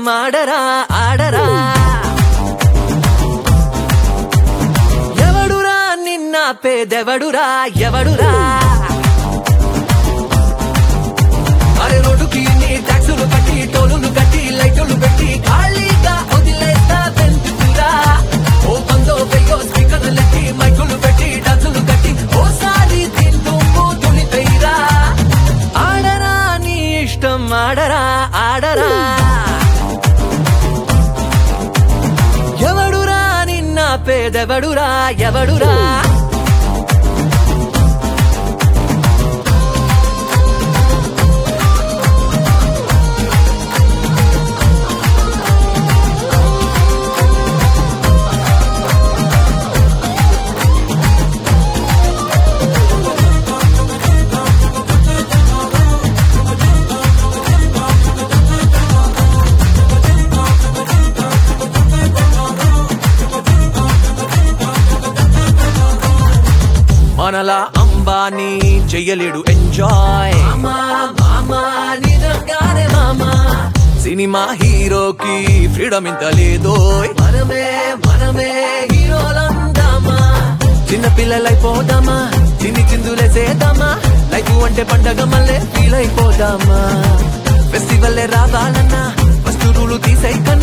ఆడరా ఆడరా ఎవడురా నిన్న పేదెవడురా ఎవడురా అరే రోడ్డుకి నీ ట్యాక్సులు కట్టి టోలులు కట్టి లైటులు పెట్టి ఖాళీగా వదిలేస్తా పెంచుతురా ఓ పందో వెయ్యో స్పీకర్లు లెట్టి మైకులు పెట్టి డాన్సులు కట్టి ఓసారి తింటూ తులిపేరా ఆడరా నీ ఇష్టం ఆడరా ఆడరా ఎవడురా నిన్న పేదెవడురా ఎవడురా మనలా అంబానీ చెయ్యలేడు ఎంజాయ్ నిజంగానే మామా సినిమా హీరోకి ఫ్రీడమ్ ఇంత లేదో మనమే మనమే హీరోలందామా చిన్న పిల్లలైపోదామా చిన్ని చిందులేసేద్దామా లైఫ్ అంటే పండగ మళ్ళీ ఫీల్ అయిపోదామా ఫెస్టివల్ రావాలన్నా వస్తువులు తీసై